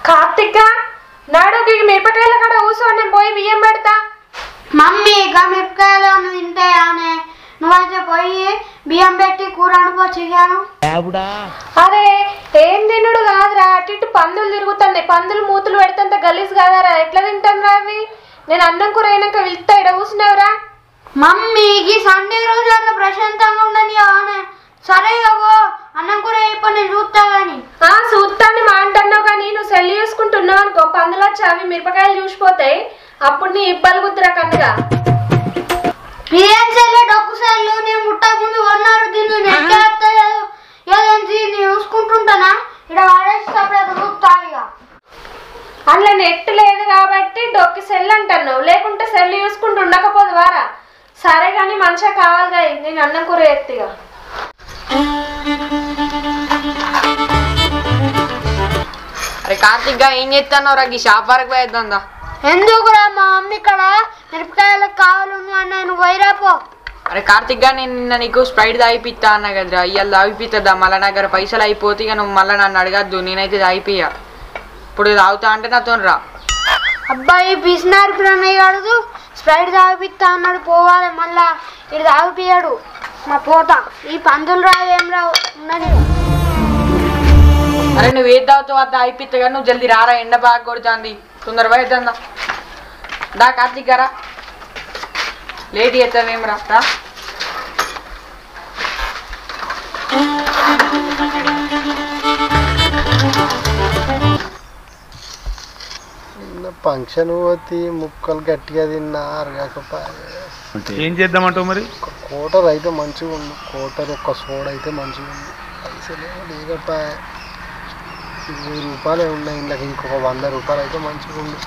కార్తిక నాడు ఈ మిరపకాయల కాడ కూర్చో నేను పోయి బియ్యం పెడతా మమ్మీ ఇక మిరపకాయలు నువ్వు తింటాయానే నువ్వైతే పోయి బియ్యం పెట్టి కూర అనుకోవచ్చుగాను అరే ఏం తినుడు కాదురా అటు ఇటు పందులు తిరుగుతున్నాయి పందులు మూతులు పెడితే గలీజ్ కాదారా ఎట్లా తింటాను అవి నేను అన్నం కూర అయినాక వెళ్తా ఇడ కూర్చున్నావురా మమ్మీ ఈ సండే రోజులన్నా ప్రశాంతంగా ఉండని ఆనే సరే ఇగో అన్నం కూర అయిపోయి నేను చూస్తా గాని ఆ సూత్తాన్ని మా అంటున్నావు కానీ నువ్వు సెల్లి చూసుకుంటున్నావు అనుకో పందులు వచ్చి అవి మిరపకాయలు చూసిపోతాయి అప్పుడు నీ ఇబ్బంది కుదిరా కన్నగా బిర్యానీ సెల్లు డొక్కు సెల్లు నేను ముట్టక ముందు కొన్నారు దీన్ని నెట్ వేస్తలేదు ఏదేంటి నేను చూసుకుంటుంటానా ఇక్కడ వాడేసి సపరేట్ చూస్తా ఇక అందులో నెట్ లేదు కాబట్టి డొక్కి సెల్ అంటున్నావు లేకుంటే సెల్ చూసుకుంటూ ఉండకపోదు వారా సరే కానీ మంచిగా కావాలి కదా నేను అన్నం కూర ఎత్తిగా అరే కార్తిక్ గా ఏం చేస్తాను రా ఈ షాప్ వరకు పోయేద్దా ఎందుకురా మా మమ్మీ ఇక్కడ మిరపకాయలకు కావాలను అన్న నువ్వు వైరాపో అరే కార్తిక్ గా నేను నిన్న నీకు స్ప్రైట్ తాగిపిస్తా అన్న కదరా ఇవాళ తాగిపిస్తుందా మళ్ళీ నా దగ్గర పైసలు అయిపోతే ఇక నువ్వు మళ్ళీ నన్ను అడగద్దు నేనైతే తాగిపియ్యా ఇప్పుడు తాగుతా అంటే నాతో రా అబ్బాయి పిసినారు అన్నయ్య అడుగు స్ప్రైట్ తాగిపిస్తా అన్నాడు పోవాలి మళ్ళా ఇది తాగిపియాడు మా పోతా ఈ పందులు రావు ఏం రావు ఉన్నది అరే నువ్వు ఏది తాగుతావు అది తాగిపిస్తా కానీ నువ్వు జల్దీ రారా ఎండ బాగా కొడుతుంది తొందర పోయేద్దా దా కార్తిక్ గారా లేట్ చేస్తావేం రా రా. ఫంక్షన్ పోతే ముక్కలు గట్టిగా తిన్నా అరగకపోయే ఏం చేద్దామంటావు మరి ఒక కోటర్ అయితే మంచిగా ఉంది కోటర్ ఒక్క సోడ అయితే మంచిగా ఉంది పైసలు లేకపోయే ఇరవై రూపాయలే ఉన్నాయి ఇంట్లోకి ఇంకొక వంద రూపాయలు అయితే మంచిగా ఉంది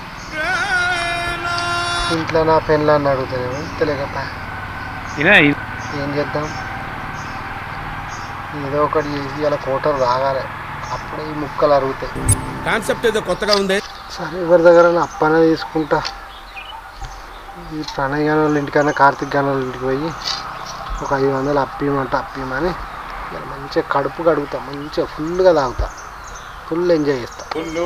ఇంట్లో నా పెళ్ళాన్ని అడుగుతానేమో తెలియకపోయా ఇనా ఏం చేద్దాం ఏదో ఒకటి చేసి ఇలా కోటర్ తాగాలి అప్పుడే ఈ ముక్కలు అరుగుతాయి కాన్సెప్ట్ ఏదో కొత్తగా ఉంది సరే ఎవరి దగ్గర అప్పనే తీసుకుంటా ఈ ప్రణయ్ గాని వాళ్ళ ఇంటికన్నా కార్తిక్ గాని వాళ్ళ ఇంటికి పోయి ఒక ఐదు వందలు అప్పియమంట అప్పియమని ఇలా మంచిగా కడుపు కడుగుతా మంచిగా ఫుల్గా తాగుతా ఫుల్ ఎంజాయ్ చేస్తా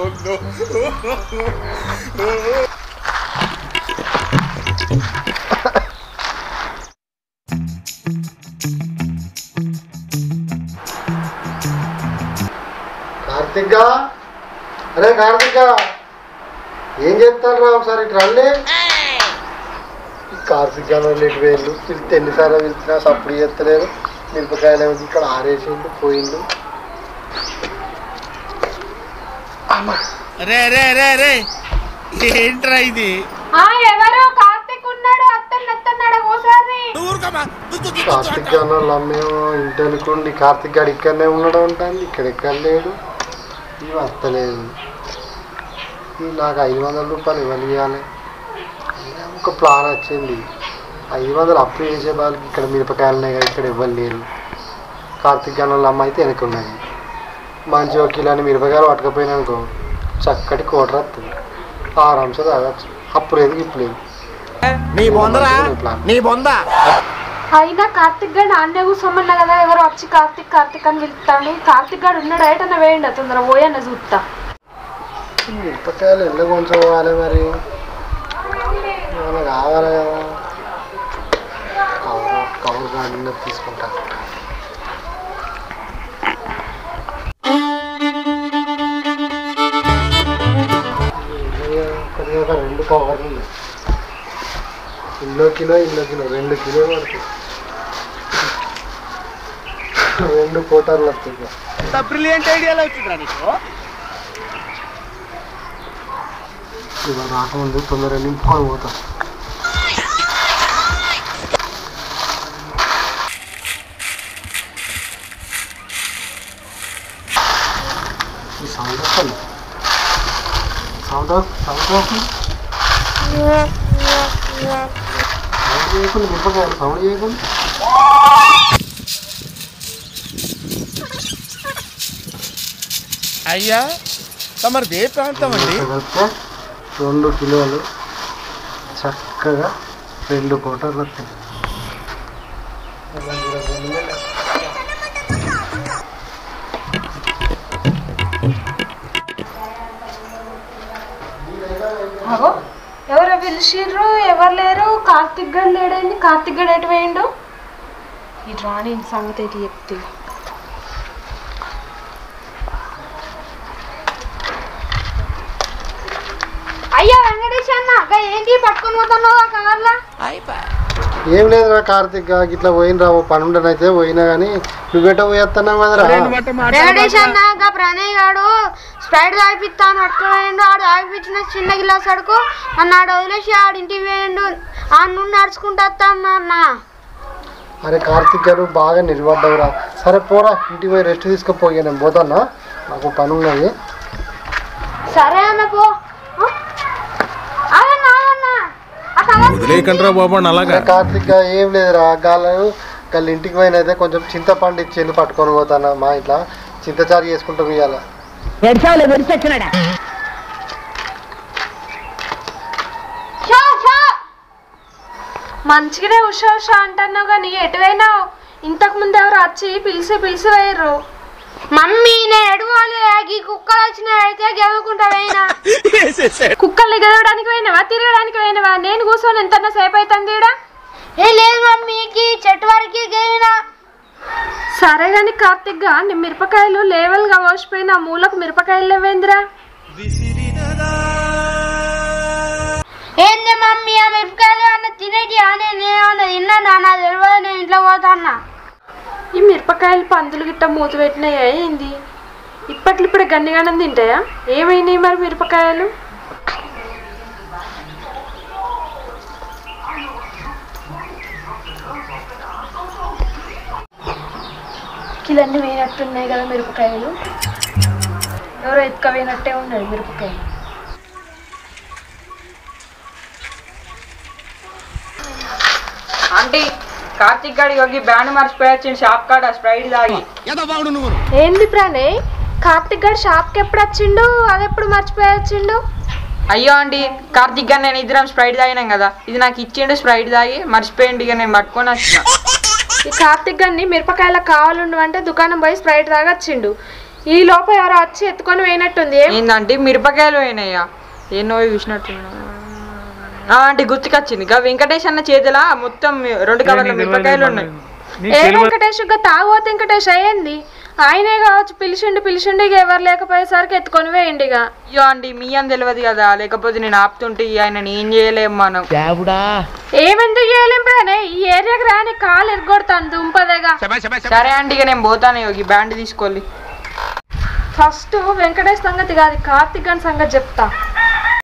కార్తిక్ అరే కార్తిక్ ఏం చెప్తాను రా ఒకసారి ఇటు రండి ఈ కార్తిక్ గారు వాళ్ళు ఇటు వేళ్ళు పిలిస్తే ఎన్నిసార్లు పిలిచినా సప్పుడు చేస్తలేరు మిరపకాయలు ఏమో ఇక్కడ ఆరేసిండు పోయిండు రే రే రే రే ఏంట్రా ఇది ఆ ఎవరో కార్తిక్ ఉన్నాడు అత్తన్న అత్తన్నాడు ఒకసారి ఊరుకోమా కార్తిక్ గారు వాళ్ళ అమ్మేమో ఇంటి అనుకోండి కార్తిక్ గారు ఇక్కడనే ఉండడం ఉంటుంది ఇక్కడ ఎక్కడ లేడు ఇవి వస్తలేదు ఇవి నాకు ఐదు వందల రూపాయలు ఇవ్వాలి ఒక ప్లాన్ వచ్చింది ఐదు వందలు అప్పు చేసే వాళ్ళకి ఇక్కడ మిరపకాయలు ఉన్నాయి కదా ఇక్కడ ఇవ్వలేరు లేరు కార్తిక్ గారు వాళ్ళ అమ్మ అయితే వెనక ఉన్నది మంచి ఒక కిలోని మిరపకాయలు పట్టుకపోయినా అనుకో చక్కటి కోటర్ వస్తుంది ఆరాంశ తాగచ్చు అప్పుడు లేదు ఇప్పుడు లేదు నీ బొందరా ప్లాన్ నీ బొంద అయినా కార్తిక్ గారు అన్నే కూర్చోమన్నా కదా ఎవరు వచ్చి కార్తిక్ కార్తిక్ అని పిలుస్తాను కార్తిక్ గారు ఉన్నాడు ఏటన్నా వేయండి తొందర పోయన్న చూస్తా మిరపకాయలు ఎండ కొంచెం పోవాలి మరి ఏమైనా కావాలి కదా కవర్ కవర్ గార్డెన్ తీసుకుంటా కొద్దిగా ఒక రెండు కవర్లు ఉన్నాయి ఇన్నో కిలో ఇన్నో కిలో రెండు కిలో పడుతుంది రెండు కోటర్లు వస్తుంది బ్రిలియంట్ ఐడియాలో వచ్చిందిరా నీకు ఇవాళ రాకముందు తొందరగా నింపుకొని పోతా ఈ సౌండ్ వస్తుంది సౌండ్ సౌండ్ వస్తుంది సౌండ్ చేయకుండా నింపకాయలు సౌండ్ చేయకుండా అయ్యా తమరిది ఏ ప్రాంతం అండి కలిపితే రెండు కిలోలు చక్కగా రెండు కోటర్లు వస్తాయి పిలిచిర్రు ఎవరు లేరు కార్తిక్ గడ్ లేడైంది కార్తిక్ గడ్ ఎటు పోయిండు ఈ రాణి సంగతి అయితే చెప్తే అయ్యా వెంకటేష్ అన్న గా ఏంటి పట్టుకొని పోతున్నావు ఆ కార్లా ఏం లేదురా కార్తీక్ ఇట్లా పోయినరా ఓ పని ఉండనైతే పోయినా కానీ నువ్వెట పోయేస్తున్నావు కదరా వెంకటేష్ అన్న గా ప్రణయ్ గాడు స్ప్రైట్ తాగిపిస్తాను పట్టుకోలేండు ఆడు తాగిపించిన చిన్న గిలాస్ అడుకు అన్న ఆడు వదిలేసి ఆడు ఇంటికి వేయండు ఆ నుండి నడుచుకుంటూ వస్తాను అన్న అరే కార్తీక్ గారు బాగా నిలబడ్డావురా సరే పోరా ఇంటికి పోయి రెస్ట్ తీసుకుపోయి నేను పోతానా నాకు పని ఉన్నది సరే అన్న పో ఆ? ఆగన్న ఆగన్న ఆ కవర్ వదిలేయకండ్రా బాబు అలాగా అరే కార్తీక్ గా ఏం లేదురా గాలు వాళ్ళ ఇంటికి పోయినైతే కొంచెం చింతపండు ఇచ్చేళ్ళు పట్టుకొని పోతానా మా ఇంట్లో చింతచారు చేసుకుంటాం ఇవాళ షా షా మంచిగానే ఉషా ఉషా అంటున్నావు కానీ ఎటు పోయినావు ఇంతకు ముందు ఎవరు వచ్చి పిలిచి పిలిచి పోయారు మమ్మీ నేను ఎడవాలి ఈ కుక్కలు వచ్చినాయి అయితే గెలుకుంటా పోయినా కుక్కల్ని గెలవడానికి పోయినావా తిరగడానికి పోయినావా నేను కూర్చొని ఎంత సేపు అవుతుంది ఈడ ఏ లేదు మమ్మీకి చెట్టు వరకు గేమినా సరే గాని కార్తిక్ గా నీ మిరపకాయలు లేవల్ గా పోసిపోయిన ఆ మూలకు మిరపకాయలు లేవేంద్రా ఏంది మమ్మీ ఆ మిరపకాయలు అన్న తినేటి అని నేనేమన్నా తిన్నాను నా తెలియదు నేను ఇంట్లో పోతాన్నా ఈ మిరపకాయలు పందులు గిట్ట మూత పెట్టినాయా ఏంది ఇప్పట్లో ఇప్పుడు గన్నిగానం తింటాయా ఏమైనాయి మరి మిరపకాయలు కిలన్నీ వేయనట్టున్నాయి కదా మిరపకాయలు ఎవరో ఎత్తుక వేయనట్టే ఉన్నాయి మిరపకాయలు ఆంటీ కార్తిక్ గాడి ఒక బ్యాండ్ మర్చిపోయొచ్చిండు షాప్ కాడ స్ప్రైట్ తాగి ఏంది ప్రణయ్ కార్తిక్ గారు షాప్కి ఎప్పుడు వచ్చిండు అది ఎప్పుడు మర్చిపోయి వచ్చిండు అయ్యో ఆంటీ కార్తిక్ గారు నేను ఇద్దరం స్ప్రైట్ తాగినాం కదా ఇది నాకు ఇచ్చిండు స్ప్రైట్ తాగి మర్చిపోయిండు ఇక నేను పట్టుకొని వచ్చిన ఈ కార్తిక్ గారిని మిరపకాయలకు కావాలండు అంటే దుకాణం పోయి స్ప్రైట్ దాకా వచ్చిండు ఈ లోపల ఎవరో వచ్చి ఎత్తుకొని పోయినట్టుంది ఏం ఏందంటే మిరపకాయలు పోయినాయా ఎన్నో చూసినట్టున్నా ఆ, ఆంటీ గుర్తుకొచ్చింది ఇక వెంకటేష్ అన్న చేతిలో మొత్తం రెండు కవర్ల మిరపకాయలు ఉన్నాయి ఏ వెంకటేష్ గా తాగోతే వెంకటేష్ అయ్యింది ఆయనే కావచ్చు పిలిచిండు పిలిచిండు ఇక ఎవరు లేకపోయేసరికి ఎత్తుకొని వేయండి ఇక అయ్యో ఆంటీ మీ అని తెలియదు కదా లేకపోతే నేను ఆపుతుంటే ఆయన ఏం చేయలేం మనం ఏమెందుకు చేయలేం ప్రణయ్ ఈ ఏరియాకి రాని కాలు ఎరగొడతాను దుంపదేగా సరే ఆంటీ ఇక నేను పోతాను ఈ బ్యాండ్ తీసుకోవాలి ఫస్ట్ వెంకటేష్ సంగతి కాదు కార్తిక్ గారి సంగతి చెప్తా